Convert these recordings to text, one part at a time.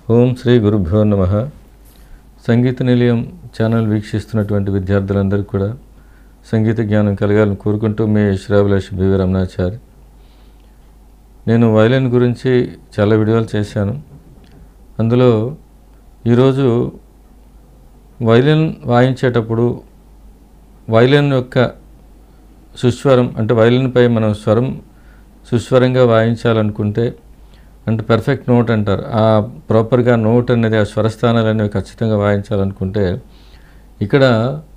ఓం శ్రీ గురుభ్యో నమ సంగీత నిలయం ఛానల్ వీక్షిస్తున్నటువంటి విద్యార్థులందరికీ కూడా సంగీత జ్ఞానం కలగాలని కోరుకుంటూ మీ శ్రాభిలాష్ బివి రమణాచారి నేను వైలిన్ గురించి చాలా వీడియోలు చేశాను అందులో ఈరోజు వైలిన్ వాయించేటప్పుడు వైలిన్ యొక్క సుస్వరం అంటే వైలిన్పై మనం స్వరం సుస్వరంగా వాయించాలనుకుంటే అంటే పర్ఫెక్ట్ నోట్ అంటారు ఆ ప్రాపర్గా నోట్ అనేది ఆ స్వరస్థానాలు అనేవి ఖచ్చితంగా వాయించాలనుకుంటే ఇక్కడ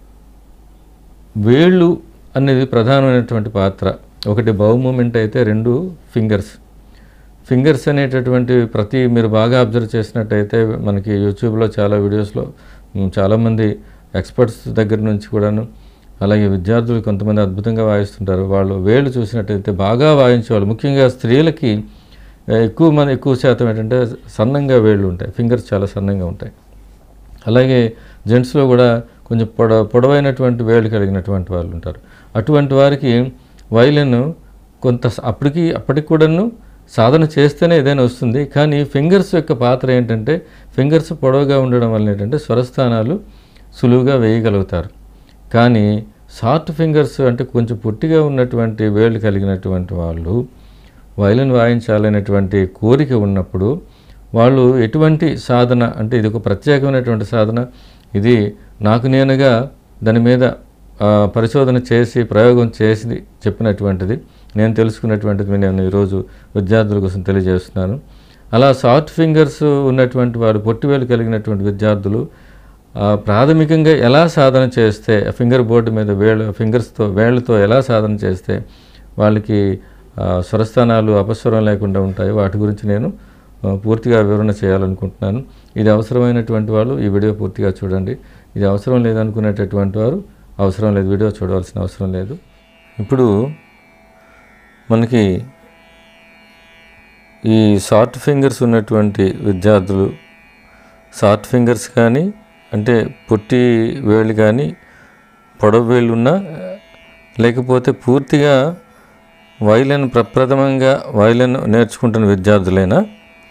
వేళ్ళు అనేది ప్రధానమైనటువంటి పాత్ర ఒకటి బౌ మూమెంట్ అయితే రెండు ఫింగర్స్ ఫింగర్స్ అనేటటువంటి ప్రతి మీరు బాగా అబ్జర్వ్ చేసినట్టయితే మనకి యూట్యూబ్లో చాలా వీడియోస్లో మ్, చాలామంది ఎక్స్పర్ట్స్ దగ్గర నుంచి కూడాను అలాగే విద్యార్థులు కొంతమంది అద్భుతంగా వాయిస్తుంటారు వాళ్ళు వేళ్ళు చూసినట్టయితే బాగా వాయించేవాళ్ళు ముఖ్యంగా స్త్రీలకి ఆ, ఎక్కువ మంది ఎక్కువ శాతం ఏంటంటే సన్నంగా వేళ్ళు ఉంటాయి ఫింగర్స్ చాలా సన్నంగా ఉంటాయి అలాగే జెంట్స్లో కూడా కొంచెం పొడ పొడవైనటువంటి వేళ్ళు కలిగినటువంటి వాళ్ళు ఉంటారు అటువంటి వారికి వైలిన్ కొంత స- అప్పటికి అప్పటికి కూడాను సాధన చేస్తేనే ఏదైనా వస్తుంది కానీ ఫింగర్స్ యొక్క పాత్ర ఏంటంటే ఫింగర్స్ పొడవుగా ఉండడం వల్ల ఏంటంటే స్వరస్థానాలు సులువుగా వేయగలుగుతారు కానీ షార్ట్ ఫింగర్స్ అంటే కొంచెం పొట్టిగా ఉన్నటువంటి వేళ్ళు కలిగినటువంటి వాళ్ళు వైలిన్ వాయించాలనేటువంటి కోరిక ఉన్నప్పుడు వాళ్ళు ఎటువంటి సాధన అంటే ఇది ఒక ప్రత్యేకమైనటువంటి సాధన ఇది నాకు నేనుగా దాని మీద ఆ, పరిశోధన చేసి ప్రయోగం చేసి చెప్పినటువంటిది నేను తెలుసుకున్నటువంటిది నేను ఈరోజు విద్యార్థుల కోసం తెలియజేస్తున్నాను అలా షార్ట్ ఫింగర్స్ ఉన్నటువంటి వారు పొట్టివేలు కలిగినటువంటి విద్యార్థులు ఆ, ప్రాథమికంగా ఎలా సాధన చేస్తే ఫింగర్ బోర్డు మీద వేళ్ళ ఫింగర్స్తో వేళ్ళతో ఎలా సాధన చేస్తే వాళ్ళకి ఆ, స్వరస్థానాలు అపస్వరం లేకుండా ఉంటాయి వాటి గురించి నేను ఆ, పూర్తిగా వివరణ చేయాలనుకుంటున్నాను ఇది అవసరమైనటువంటి వాళ్ళు ఈ వీడియో పూర్తిగా చూడండి ఇది అవసరం లేదనుకునేటటువంటి వారు అవసరం లేదు వీడియో చూడవలసిన అవసరం లేదు ఇప్పుడు మనకి ఈ షార్ట్ ఫింగర్స్ ఉన్నటువంటి విద్యార్థులు షార్ట్ ఫింగర్స్ కానీ అంటే పొట్టి వేళ్ళు కానీ పొడవు వేళ్ళు ఉన్నా లేకపోతే పూర్తిగా వైలిన్ ప్రప్రథమంగా వైలిన్ నేర్చుకుంటున్న విద్యార్థులైనా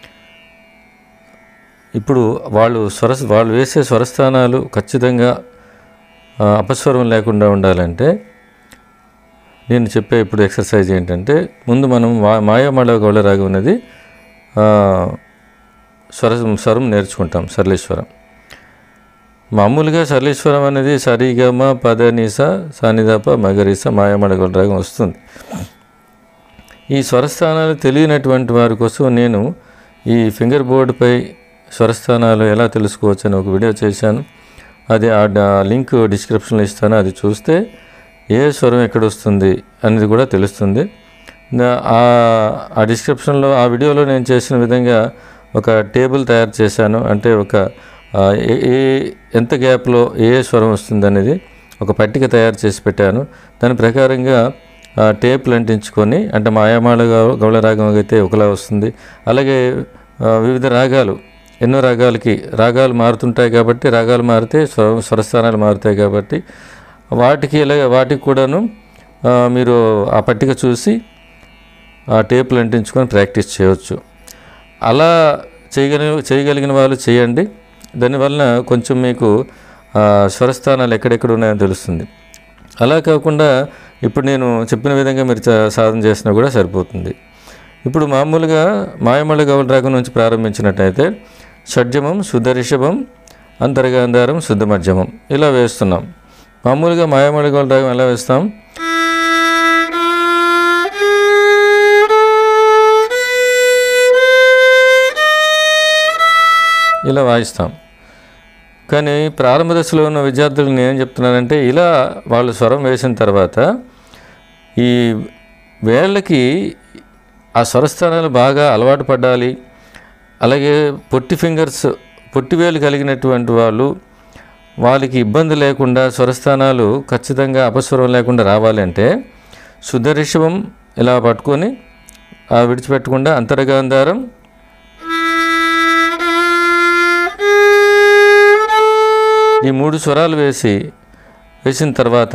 ఇప్పుడు వాళ్ళు స్వర వాళ్ళు వేసే స్వరస్థానాలు ఖచ్చితంగా ఆ, అపస్వరం లేకుండా ఉండాలంటే నేను చెప్పే ఇప్పుడు ఎక్సర్సైజ్ ఏంటంటే ముందు మనం మా మాయామళ గౌళరాగం అనేది ఆ, స్వర స్వరం నేర్చుకుంటాం సరళేశ్వరం మామూలుగా సరళేశ్వరం అనేది సరిగమ పదనిస సానిదాప మగరిస మాయామళ గౌళరాగం వస్తుంది ఈ స్వరస్థానాలు తెలియనటువంటి వారి కోసం నేను ఈ ఫింగర్ బోర్డుపై స్వరస్థానాలు ఎలా తెలుసుకోవచ్చు అని ఒక వీడియో చేశాను అది ఆ డ- లింక్ డిస్క్రిప్షన్లో ఇస్తాను అది చూస్తే ఏ స్వరం ఎక్కడ వస్తుంది అనేది కూడా తెలుస్తుంది దా- ఆ ఆ డిస్క్రిప్షన్లో ఆ వీడియోలో నేను చేసిన విధంగా ఒక టేబుల్ తయారు చేశాను అంటే ఒక ఆ, ఏ ఏ ఎంత గ్యాప్లో ఏ ఏ స్వరం వస్తుంది అనేది ఒక పట్టిక తయారు చేసి పెట్టాను దాని ప్రకారంగా ఆ, టేపులు అంటించుకొని అంటే మాయామాళ గౌ- గౌళ రాగం అయితే ఒకలా వస్తుంది అలాగే ఆ, వివిధ రాగాలు ఎన్నో రాగాలకి రాగాలు మారుతుంటాయి కాబట్టి రాగాలు మారితే స్వర స్వరస్థానాలు మారుతాయి కాబట్టి వాటికి ఇలా వాటికి కూడాను ఆ, మీరు ఆ పట్టిక చూసి ఆ టేపులు అంటించుకొని ప్రాక్టీస్ చేయవచ్చు అలా చేయగలిగిన చేయగలిగిన వాళ్ళు చేయండి దానివలన కొంచెం మీకు ఆ, స్వరస్థానాలు ఎక్కడెక్కడ ఉన్నాయో తెలుస్తుంది అలా కాకుండా ఇప్పుడు నేను చెప్పిన విధంగా మీరు చ- సాధన చేసినా కూడా సరిపోతుంది ఇప్పుడు మామూలుగా మాయమళ్ళ గౌల రాగం నుంచి ప్రారంభించినట్టయితే షడ్జమం శుద్ధ రిషభం అంతర్గాంధారం శుద్ధ మధ్యమం ఇలా వేస్తున్నాం మామూలుగా మాయమళ్ళ గౌల రాగం ఎలా వేస్తాం ఇలా వాయిస్తాం కానీ ప్రారంభ దశలో ఉన్న విద్యార్థులకు నేను ఏం చెప్తున్నానంటే ఇలా వాళ్ళు స్వరం వేసిన తర్వాత ఈ వేళ్ళకి ఆ స్వరస్థానాలు బాగా అలవాటు పడాలి అలాగే పొట్టి ఫింగర్స్ పొట్టి వేలు కలిగినటువంటి వాళ్ళు వాళ్ళకి ఇబ్బంది లేకుండా స్వరస్థానాలు ఖచ్చితంగా అపస్వరం లేకుండా రావాలి అంటే శుద్ధ రిషభం ఇలా పట్టుకొని ఆ విడిచిపెట్టకుండా అంతర్గాంధారం ఈ మూడు స్వరాలు వేసి వేసిన తర్వాత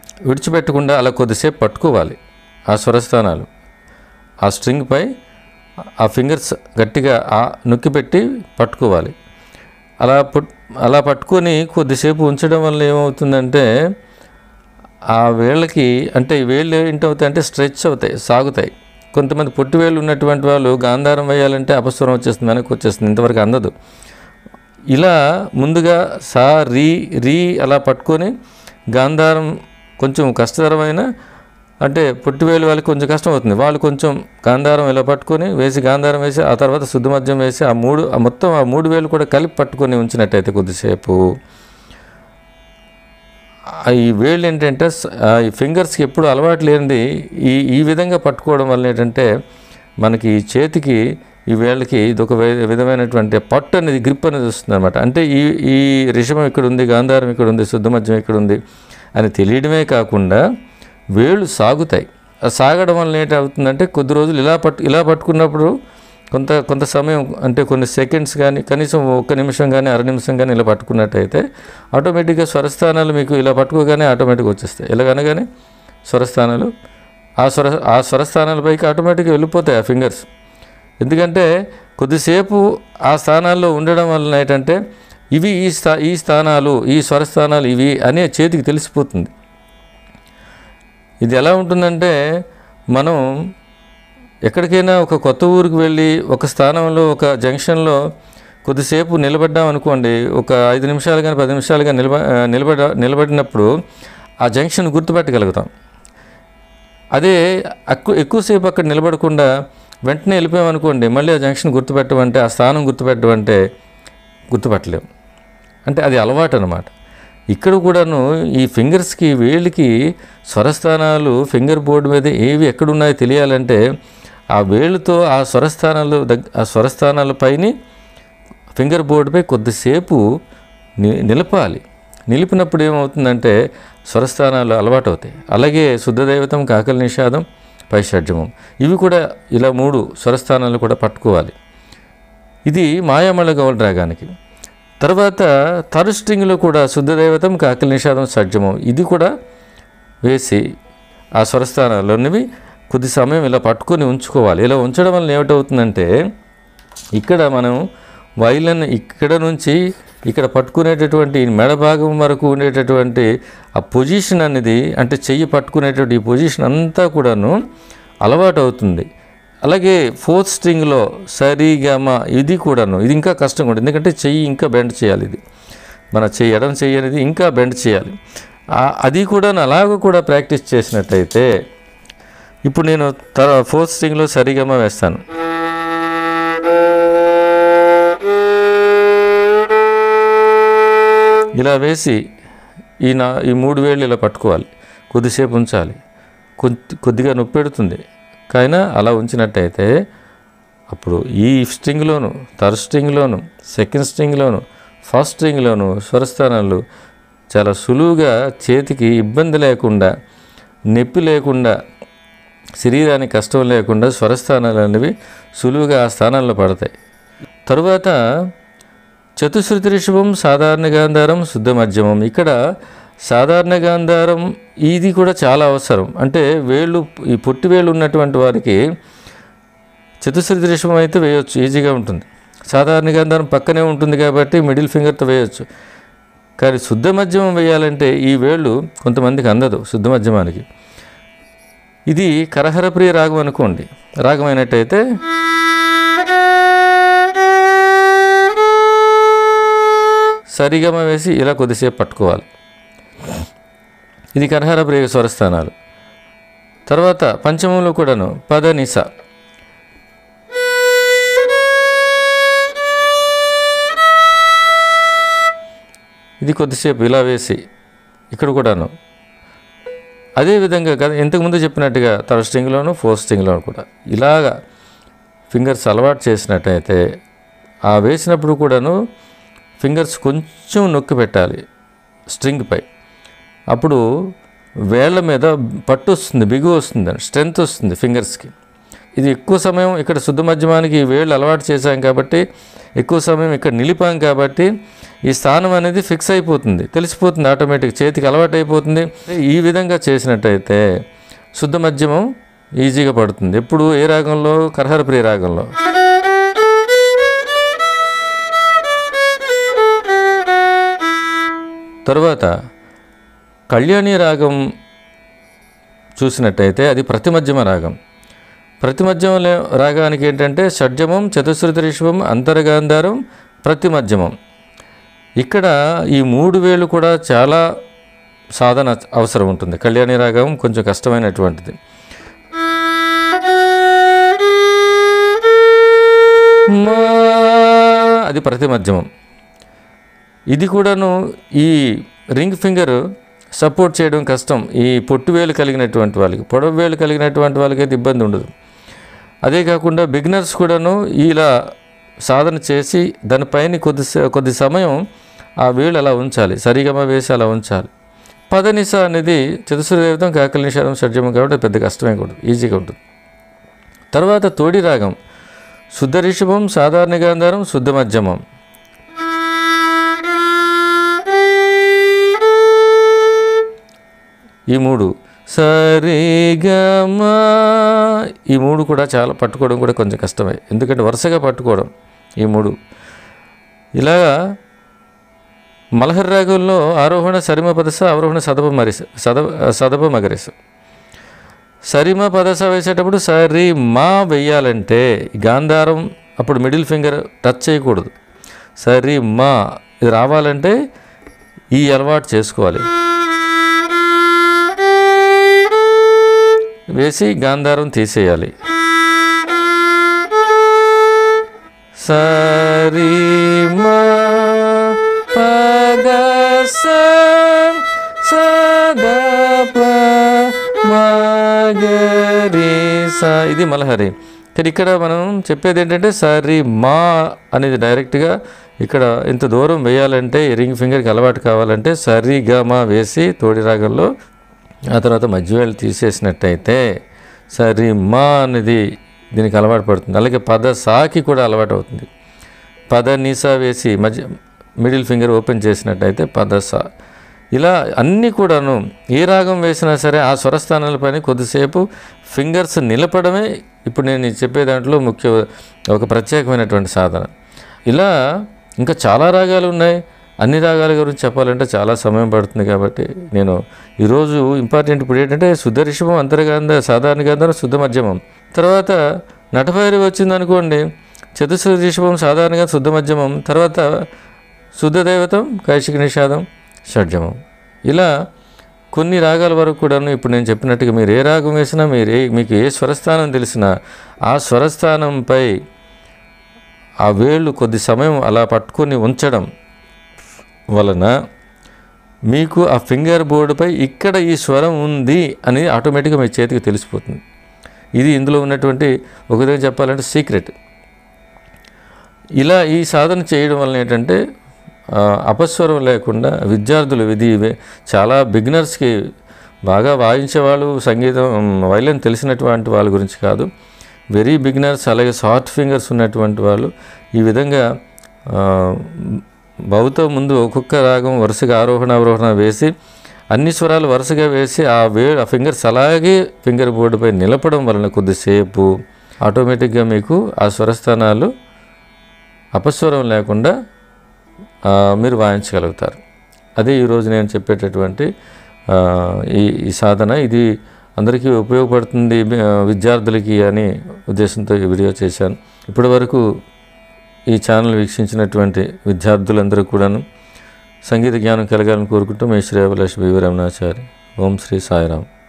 విడిచిపెట్టకుండా అలా కొద్దిసేపు పట్టుకోవాలి ఆ స్వరస్థానాలు ఆ స్ట్రింగ్పై ఆ ఫింగర్స్ గట్టిగా ఆ నొక్కి పెట్టి పట్టుకోవాలి అలా పట్ అలా పట్టుకొని కొద్దిసేపు ఉంచడం వల్ల ఏమవుతుందంటే ఆ వేళ్ళకి అంటే ఈ వేళ్ళు ఏంటవుతాయి అంటే స్ట్రెచ్ అవుతాయి సాగుతాయి కొంతమంది పొట్టి వేళ్ళు ఉన్నటువంటి వాళ్ళు గాంధారం వేయాలంటే అపస్వరం వచ్చేస్తుంది వెనక్కి వచ్చేస్తుంది ఇంతవరకు అందదు ఇలా ముందుగా సా రీ రీ అలా పట్టుకొని గాంధారం కొంచెం కష్టతరమైన అంటే పొట్టివేలు వాళ్ళకి కొంచెం కష్టం అవుతుంది వాళ్ళు కొంచెం గాంధారం ఇలా పట్టుకొని వేసి గాంధారం వేసి ఆ తర్వాత శుద్ధ మద్యం వేసి ఆ మూడు ఆ మొత్తం ఆ మూడు వేలు కూడా కలిపి పట్టుకొని ఉంచినట్టయితే కొద్దిసేపు ఆ ఈ వేళ్ళు ఏంటంటే స- ఆ ఈ ఫింగర్స్కి ఎప్పుడు అలవాటు లేనిది ఈ ఈ విధంగా పట్టుకోవడం వల్ల ఏంటంటే మనకి ఈ చేతికి ఈ వేళ్ళకి ఇది ఒక వే- విధమైనటువంటి పట్టు అనేది గ్రిప్ అనేది వస్తుంది అనమాట అంటే ఈ ఈ రిషభం ఇక్కడ ఉంది గాంధారం ఇక్కడ ఉంది శుద్ధ మధ్యం ఇక్కడ ఉంది అని తెలియడమే కాకుండా వేళ్ళు సాగుతాయి ఆ సాగడం వల్ల ఏంటవుతుందంటే కొద్ది రోజులు ఇలా పట్టు ఇలా పట్టుకున్నప్పుడు కొంత కొంత సమయం అంటే కొన్ని సెకండ్స్ కానీ కనీసం ఒక్క నిమిషం కానీ అర నిమిషం కానీ ఇలా పట్టుకున్నట్టయితే ఆటోమేటిక్గా స్వరస్థానాలు మీకు ఇలా పట్టుకోగానే ఆటోమేటిక్గా వచ్చేస్తాయి ఇలాగనగానే స్వరస్థానాలు ఆ స్వర ఆ స్వరస్థానాలపైకి ఆటోమేటిక్గా వెళ్ళిపోతాయి ఆ ఫింగర్స్ ఎందుకంటే కొద్దిసేపు ఆ స్థానాల్లో ఉండడం వలన ఏంటంటే ఇవి ఈ స్థా ఈ స్థానాలు ఈ స్వరస్థానాలు ఇవి అనే చేతికి తెలిసిపోతుంది ఇది ఎలా ఉంటుందంటే మనం ఎక్కడికైనా ఒక కొత్త ఊరికి వెళ్ళి ఒక స్థానంలో ఒక జంక్షన్లో కొద్దిసేపు నిలబడ్డాం అనుకోండి ఒక ఐదు నిమిషాలు కానీ పది నిమిషాలు కానీ నిలబ ఆ, నిలబడ నిలబడినప్పుడు ఆ జంక్షన్ గుర్తుపెట్టగలుగుతాం అదే ఎక్కువ ఎక్కువసేపు అక్కడ నిలబడకుండా వెంటనే వెళ్ళిపోయామనుకోండి మళ్ళీ ఆ జంక్షన్ గుర్తుపెట్టమంటే ఆ స్థానం గుర్తుపెట్టమంటే గుర్తుపట్టలేం అంటే అది అలవాటు అనమాట ఇక్కడ కూడాను ఈ ఫింగర్స్కి వేళ్ళకి స్వరస్థానాలు ఫింగర్ బోర్డు మీద ఏవి ఎక్కడున్నాయో తెలియాలంటే ఆ వేళ్ళతో ఆ స్వరస్థానాలు దగ్గ ఆ స్వరస్థానాల పైన ఫింగర్ బోర్డుపై కొద్దిసేపు ని నిలపాలి నిలిపినప్పుడు ఏమవుతుందంటే స్వరస్థానాలు అలవాటు అవుతాయి అలాగే శుద్ధ దైవతం కాకల నిషాదం పైషడ్జమం ఇవి కూడా ఇలా మూడు స్వరస్థానాలు కూడా పట్టుకోవాలి ఇది మాయామళ్ళ గౌల రాగానికి తర్వాత థర్డ్ స్ట్రింగ్లో కూడా శుద్ధ దైవతం కాకల నిషాదం సజ్జమం ఇది కూడా వేసి ఆ స్వరస్థానాల్లోనివి కొద్ది సమయం ఇలా పట్టుకొని ఉంచుకోవాలి ఇలా ఉంచడం వల్ల ఏమిటవుతుందంటే ఇక్కడ మనం వైలన్ ఇక్కడ నుంచి ఇక్కడ పట్టుకునేటటువంటి ఈ మెడ భాగం వరకు ఉండేటటువంటి ఆ పొజిషన్ అనేది అంటే చెయ్యి పట్టుకునేటువంటి ఈ పొజిషన్ అంతా కూడాను అలవాటు అవుతుంది అలాగే ఫోర్త్ స్ట్రింగ్లో సరిగమ ఇది కూడాను ఇది ఇంకా కష్టంగా ఉంటుంది ఎందుకంటే చెయ్యి ఇంకా బెండ్ చేయాలి ఇది మన చెయ్యి ఎడం చెయ్యి అనేది ఇంకా బెండ్ చేయాలి ఆ- అది కూడా అలాగ కూడా ప్రాక్టీస్ చేసినట్టయితే ఇప్పుడు నేను తర ఫోర్త్ స్ట్రింగ్లో సరిగమ వేస్తాను ఇలా వేసి ఈ నా ఈ మూడు వేళ్ళు ఇలా పట్టుకోవాలి కొద్దిసేపు ఉంచాలి కొద్ది కొద్దిగా నొప్పి పెడుతుంది కానీ అలా ఉంచినట్టయితే అప్పుడు ఈ స్ట్రింగ్లోను థర్డ్ స్ట్రింగ్లోను సెకండ్ స్ట్రింగ్లోను ఫస్ట్ స్ట్రింగ్లోను స్వరస్థానాలు చాలా సులువుగా చేతికి ఇబ్బంది లేకుండా నొప్పి లేకుండా శరీరానికి కష్టం లేకుండా స్వరస్థానాలు అనేవి సులువుగా ఆ స్థానాల్లో పడతాయి తరువాత చతుశ్రుతి రిషభం సాధారణ గాంధారం శుద్ధ మధ్యమం ఇక్కడ సాధారణ గాంధారం ఇది కూడా చాలా అవసరం అంటే వేళ్ళు ఈ పొట్టి వేళ్ళు ఉన్నటువంటి వారికి చతుశ్రుతి రిషభం అయితే వేయొచ్చు ఈజీగా ఉంటుంది సాధారణ గాంధారం పక్కనే ఉంటుంది కాబట్టి మిడిల్ ఫింగర్తో వేయొచ్చు కానీ శుద్ధ మధ్యమం వేయాలంటే ఈ వేళ్ళు కొంతమందికి అందదు శుద్ధ మధ్యమానికి ఇది కరహరప్రియ రాగం అనుకోండి రాగం అయినట్టయితే సరిగమ వేసి ఇలా కొద్దిసేపు పట్టుకోవాలి ఇది కరహర ప్రియ స్వరస్థానాలు తర్వాత పంచమంలో కూడాను పద నిస ఇది కొద్దిసేపు ఇలా వేసి ఇక్కడ కూడాను అదేవిధంగా కదా ఇంతకుముందు చెప్పినట్టుగా థర్డ్ స్ట్రింగ్లోను ఫోర్త్ స్ట్రింగ్లోను కూడా ఇలాగా ఫింగర్స్ అలవాటు చేసినట్టయితే ఆ వేసినప్పుడు కూడాను ఫింగర్స్ కొంచెం నొక్కి పెట్టాలి స్ట్రింగ్పై అప్పుడు వేళ్ళ మీద పట్టు వస్తుంది బిగు వస్తుంది స్ట్రెంగ్త్ వస్తుంది ఫింగర్స్కి ఇది ఎక్కువ సమయం ఇక్కడ శుద్ధ మధ్యమానికి ఈ వేళ్ళు అలవాటు చేశాం కాబట్టి ఎక్కువ సమయం ఇక్కడ నిలిపాం కాబట్టి ఈ స్థానం అనేది ఫిక్స్ అయిపోతుంది తెలిసిపోతుంది ఆటోమేటిక్ చేతికి అలవాటు అయిపోతుంది ఈ విధంగా చేసినట్టయితే శుద్ధ మధ్యమం ఈజీగా పడుతుంది ఎప్పుడు ఏ రాగంలో కరహరప్రియ రాగంలో తరువాత కళ్యాణి రాగం చూసినట్టయితే అది ప్రతిమధ్యమ రాగం ప్రతిమధ్యమ లే- రాగానికి ఏంటంటే షడ్జమం చతుశ్రుతి రిషభం అంతర్గాంధారం ప్రతిమధ్యమం ఇక్కడ ఈ మూడు వేలు కూడా చాలా సాధన అవసరం ఉంటుంది కళ్యాణి రాగం కొంచెం కష్టమైనటువంటిది మా అది ప్రతిమధ్యమం ఇది కూడాను ఈ రింగ్ ఫింగర్ సపోర్ట్ చేయడం కష్టం ఈ పొట్టు వేలు కలిగినటువంటి వాళ్ళకి పొడవు వేలు కలిగినటువంటి వాళ్ళకి అయితే ఇబ్బంది ఉండదు అదే కాకుండా బిగినర్స్ కూడాను ఇలా సాధన చేసి దానిపైన కొద్ది స- కొద్ది సమయం ఆ వేలు అలా ఉంచాలి సరిగమ వేసి అలా ఉంచాలి పదనిస అనేది చతుశ్రదేవతం కాకల నిషాదం షడ్జమం కాబట్టి అది పెద్ద కష్టమే కూడా ఈజీగా ఉంటుంది తర్వాత తోడి రాగం శుద్ధ రిషభం సాధారణ గాంధారం శుద్ధ మధ్యమం ఈ మూడు సరిగమా ఈ మూడు కూడా చాలా పట్టుకోవడం కూడా కొంచెం కష్టమే ఎందుకంటే వరుసగా పట్టుకోవడం ఈ మూడు ఇలాగా మలహర్ రాగంలో ఆరోహణ సరిమ పదస అవరోహణ సదప మరిస సదప సదప మగరిస సరిమ పదస వేసేటప్పుడు సరి మా వెయ్యాలంటే ఈ గాంధారం అప్పుడు మిడిల్ ఫింగర్ టచ్ చేయకూడదు సరి మా ఇది రావాలంటే ఈ అలవాటు చేసుకోవాలి వేసి గాంధారం తీసేయాలి సరి మా పద స సద ప మగరి స ఇది మలహరి కానీ ఇక్కడ మనం చెప్పేది ఏంటంటే సరి మా అనేది డైరెక్ట్గా ఇక్కడ ఇంత దూరం వేయాలంటే రింగ్ ఫింగర్కి అలవాటు కావాలంటే సరి గ మా వేసి తోడి రాగంలో ఆ తర్వాత మధ్యవేళ తీసేసినట్టయితే సరి మా అనేది దీనికి అలవాటు పడుతుంది అలాగే పద సాకి కూడా అలవాటు అవుతుంది పద నీసా వేసి మధ్య మిడిల్ ఫింగర్ ఓపెన్ చేసినట్టయితే పద సా ఇలా అన్నీ కూడాను ఏ రాగం వేసినా సరే ఆ స్వరస్థానాలపైన కొద్దిసేపు ఫింగర్స్ నిలపడమే ఇప్పుడు నేను చెప్పే దాంట్లో ముఖ్య ఒక ప్రత్యేకమైనటువంటి సాధన ఇలా ఇంకా చాలా రాగాలు ఉన్నాయి అన్ని రాగాల గురించి చెప్పాలంటే చాలా సమయం పడుతుంది కాబట్టి నేను ఈరోజు ఇంపార్టెంట్ ఇప్పుడు ఏంటంటే శుద్ధ రిషభం అంతర్గాంధ సాధారణ గాంధారం శుద్ధ మధ్యమం తర్వాత నటభైరి వచ్చిందనుకోండి చతుశ్ర రిషభం సాధారణంగా శుద్ధ మధ్యమం తర్వాత శుద్ధ దైవతం కైశిక నిషాదం షడ్జమం ఇలా కొన్ని రాగాల వరకు కూడాను ఇప్పుడు నేను చెప్పినట్టుగా మీరు ఏ రాగం వేసినా మీరు ఏ మీకు ఏ స్వరస్థానం తెలిసినా ఆ స్వరస్థానంపై ఆ వేళ్ళు కొద్ది సమయం అలా పట్టుకొని ఉంచడం వలన మీకు ఆ ఫింగర్ బోర్డుపై ఇక్కడ ఈ స్వరం ఉంది అని ఆటోమేటిక్గా మీ చేతికి తెలిసిపోతుంది ఇది ఇందులో ఉన్నటువంటి ఒక విధంగా చెప్పాలంటే సీక్రెట్ ఇలా ఈ సాధన చేయడం వలన ఏంటంటే ఆ, అపస్వరం లేకుండా విద్యార్థులు ఇది ఇవే చాలా బిగినర్స్కి బాగా వాయించే వాళ్ళు సంగీతం వైలెన్ తెలిసినటువంటి వాళ్ళ గురించి కాదు వెరీ బిగినర్స్ అలాగే సాఫ్ట్ ఫింగర్స్ ఉన్నటువంటి వాళ్ళు ఈ విధంగా ఆ, బహుతో ముందు ఒక్కొక్క రాగం వరుసగా ఆరోహణ అవరోహణ వేసి అన్ని స్వరాలు వరుసగా వేసి ఆ వే ఆ ఫింగర్స్ అలాగే ఫింగర్ బోర్డుపై నిలపడం వలన కొద్దిసేపు ఆటోమేటిక్గా మీకు ఆ స్వరస్థానాలు అపస్వరం లేకుండా ఆ, మీరు వాయించగలుగుతారు అదే ఈరోజు నేను చెప్పేటటువంటి ఆ, ఈ ఈ సాధన ఇది అందరికీ ఉపయోగపడుతుంది ఆ, విద్యార్థులకి అని ఉద్దేశంతో ఈ వీడియో చేశాను ఇప్పటివరకు ఈ ఛానల్ వీక్షించినటువంటి విద్యార్థులందరూ కూడాను సంగీత జ్ఞానం కలగాలని కోరుకుంటూ మీ శ్రీ అభిలాష్ బీవీ రమణాచారి ఓం శ్రీ సాయిరామ్